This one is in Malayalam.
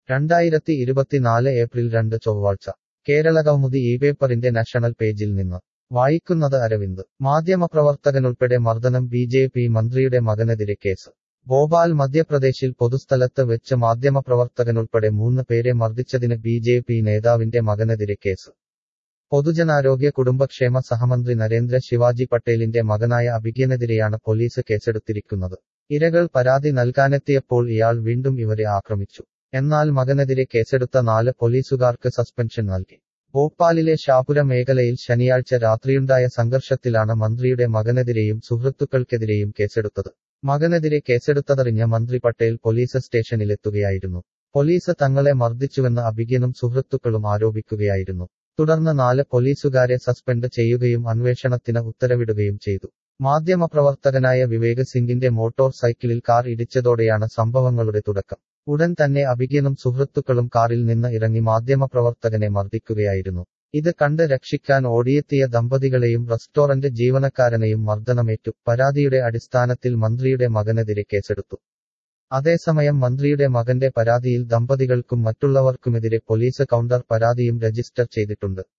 രണ്ടായിരത്തി ഇരുപത്തിനാല് ഏപ്രിൽ രണ്ട് ചൊവ്വാഴ്ച കേരളകൗമുദി ഈ പേപ്പറിന്റെ നാഷണൽ പേജിൽ നിന്ന് വായിക്കുന്നത് അരവിന്ദ് മാധ്യമപ്രവർത്തകനുൾപ്പെടെ മർദ്ദനം ബി ജെ പി മന്ത്രിയുടെ മകനെതിരെ കേസ് ഭോപാൽ മധ്യപ്രദേശിൽ പൊതുസ്ഥലത്ത് വെച്ച് മാധ്യമപ്രവർത്തകനുൾപ്പെടെ മൂന്ന് പേരെ മർദ്ദിച്ചതിന് ബി ജെ പി നേതാവിന്റെ മകനെതിരെ കേസ് പൊതുജനാരോഗ്യ കുടുംബക്ഷേമ സഹമന്ത്രി നരേന്ദ്ര ശിവാജി പട്ടേലിന്റെ മകനായ അഭിജ്ഞനെതിരെയാണ് പോലീസ് കേസെടുത്തിരിക്കുന്നത് ഇരകൾ പരാതി നൽകാനെത്തിയപ്പോൾ ഇയാൾ വീണ്ടും ഇവരെ ആക്രമിച്ചു എന്നാൽ മകനെതിരെ കേസെടുത്ത നാല് പോലീസുകാർക്ക് സസ്പെൻഷൻ നൽകി ഭോപ്പാലിലെ ഷാപുര മേഖലയിൽ ശനിയാഴ്ച രാത്രിയുണ്ടായ സംഘർഷത്തിലാണ് മന്ത്രിയുടെ മകനെതിരെയും സുഹൃത്തുക്കൾക്കെതിരെയും കേസെടുത്തത് മകനെതിരെ കേസെടുത്തതറിഞ്ഞ മന്ത്രി പട്ടേൽ പോലീസ് സ്റ്റേഷനിലെത്തുകയായിരുന്നു പോലീസ് തങ്ങളെ മർദ്ദിച്ചുവെന്ന് അഭിജ്ഞനും സുഹൃത്തുക്കളും ആരോപിക്കുകയായിരുന്നു തുടർന്ന് നാല് പോലീസുകാരെ സസ്പെൻഡ് ചെയ്യുകയും അന്വേഷണത്തിന് ഉത്തരവിടുകയും ചെയ്തു മാധ്യമപ്രവർത്തകനായ വിവേക് സിംഗിന്റെ മോട്ടോർ സൈക്കിളിൽ കാർ ഇടിച്ചതോടെയാണ് സംഭവങ്ങളുടെ തുടക്കം ഉടൻ തന്നെ അഭിജ്ഞനും സുഹൃത്തുക്കളും കാറിൽ നിന്ന് ഇറങ്ങി മാധ്യമപ്രവർത്തകനെ മർദ്ദിക്കുകയായിരുന്നു ഇത് കണ്ട് രക്ഷിക്കാൻ ഓടിയെത്തിയ ദമ്പതികളെയും റെസ്റ്റോറന്റ് ജീവനക്കാരനെയും മർദ്ദനമേറ്റു പരാതിയുടെ അടിസ്ഥാനത്തിൽ മന്ത്രിയുടെ മകനെതിരെ കേസെടുത്തു അതേസമയം മന്ത്രിയുടെ മകന്റെ പരാതിയിൽ ദമ്പതികൾക്കും മറ്റുള്ളവർക്കുമെതിരെ പോലീസ് കൗണ്ടർ പരാതിയും രജിസ്റ്റർ ചെയ്തിട്ടുണ്ട്